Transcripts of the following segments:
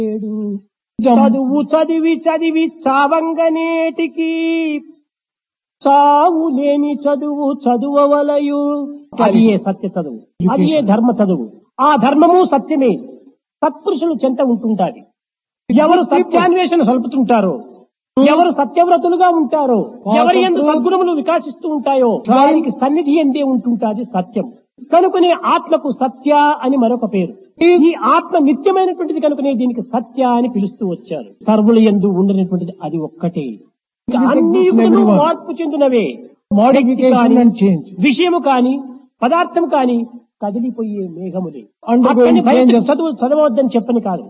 లేడు చదువు చదివి చదివి చావంగనేటికి చావు లేని చదువు చదువవలయు అది ఏ సత్య చదువు అది ఏ ధర్మ చదువు ఆ ధర్మము సత్యమే సత్పురుషులు చెంత ఉంటుంటాది ఎవరు సత్యాన్వేషణ సలుపుతుంటారో ఎవరు సత్యవ్రతులుగా ఉంటారో ఎవరి ఎందు సద్గుణములు వికాసిస్తూ ఉంటాయో వారికి సన్నిధి ఎందే ఉంటుంటాది సత్యం కనుకనే ఆత్మకు సత్య అని మరొక పేరు ఈ ఆత్మ నిత్యమైనటువంటిది కనుకనే దీనికి సత్య అని పిలుస్తూ వచ్చారు సర్వుల ఎందు ఉండనటువంటిది అది ఒక్కటే ఇక అన్ని యుగములు మార్పు చెందినవే Modification వ్యక్తి కాని, and change. విషయము కాని పదార్థం కాని కదిలిపోయే మేఘములే Undergoing అక్కడిని బయట changes. చదువు చదవద్దని చెప్పని కాదు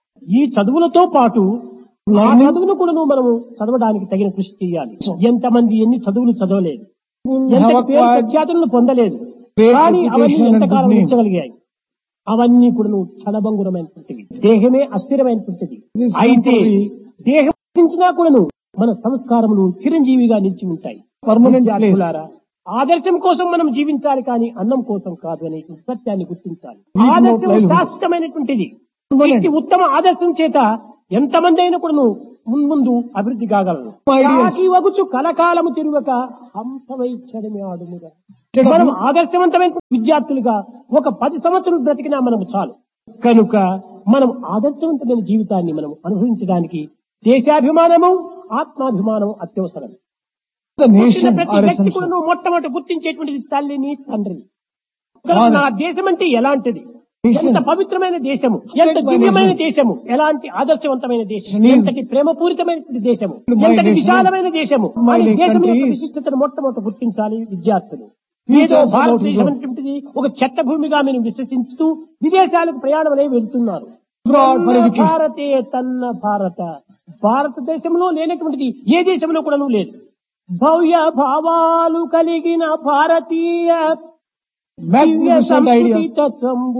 ఈ చదువులతో పాటు ఆ Learning. చదువును కూడా మనము చదవడానికి తగిన కృషి చేయాలి ఎంతమంది ఎన్ని చదువులు చదవలేదు ఎంత have పేరు acquired ప్రఖ్యాతులను పొందలేదు great కానీ అవన్నీ reputation and ఎంతకాలం good name. ఉంచగలిగాయి అవన్నీ కూడా క్షణభంగురమైనటువంటివి దేహమే అస్థిరమైనటువంటిది This అయితే temporary- దేహం నశించినా కూడాను మన సంస్కారములు చిరంజీవిగా నిలిచి ఉంటాయి Permanent విద్యార్థులారా, ఆదర్శం కోసం మనం జీవించాలి కానీ అన్నం కోసం కాదు అనే సత్యాన్ని గుర్తించాలి Lead more ఆదర్శం livelihood. శాశ్వతమైనటువంటిది Permanent. వ్యక్తి ఉత్తమ ఆదర్శం చేత ఎంతమంది అయినా కూడాను మున్ముందు అభివృద్ధి కాగలరు Ideas. కాకి వగుచు కలకాలము తిరుగక హంసవైచ్చడమే ఆడుముగా Instead of- మనం ఆదర్శవంతమైన విద్యార్థులుగా ఒక పది సంవత్సరాలు బ్రతికినా మనము చాలు కనుక మనం ఆదర్శవంతమైన జీవితాన్ని మనం అనుభవించడానికి దేశాభిమానము ఆత్మాభిమానము అత్యవసరం The పుట్టిన nation ప్రతి are వ్యక్తి కూడా essential. నువ్వు మొట్టమొదటి గుర్తించేటువంటిది తల్లిని తండ్రిని కనుక Honest. నా దేశం అంటే ఎలాంటిది Nation. ఎంత పవిత్రమైన దేశము ఎంత by దివ్యమైన nation. దేశము ఎలాంటి ఆదర్శవంతమైన దేశం Nation. ఎంతటి ప్రేమపూరితమైనటువంటి దేశము My ఎంతటి nation. విశాలమైన దేశము My అని దేశం country యొక్క is- విశిష్టతను మొట్టమొదటి గుర్తించాలి విద్యార్థులు Teach ఏదో us about భారతదేశం Europe. అనేటువంటిది ఒక చెత్త భూమిగా మేము విశ్వసిస్తూ విదేశాలకు ప్రయాణమనే వెళ్తున్నారు Abroad for తన్న education. భారతే తన్న భారత భారతదేశంలో లేనటువంటిది ఏ దేశంలో కూడా లేదు భవ్య భావాలు కలిగిన భారతీయ దివ్య Magnificent సంస్కృతి ideas. తత్వంబు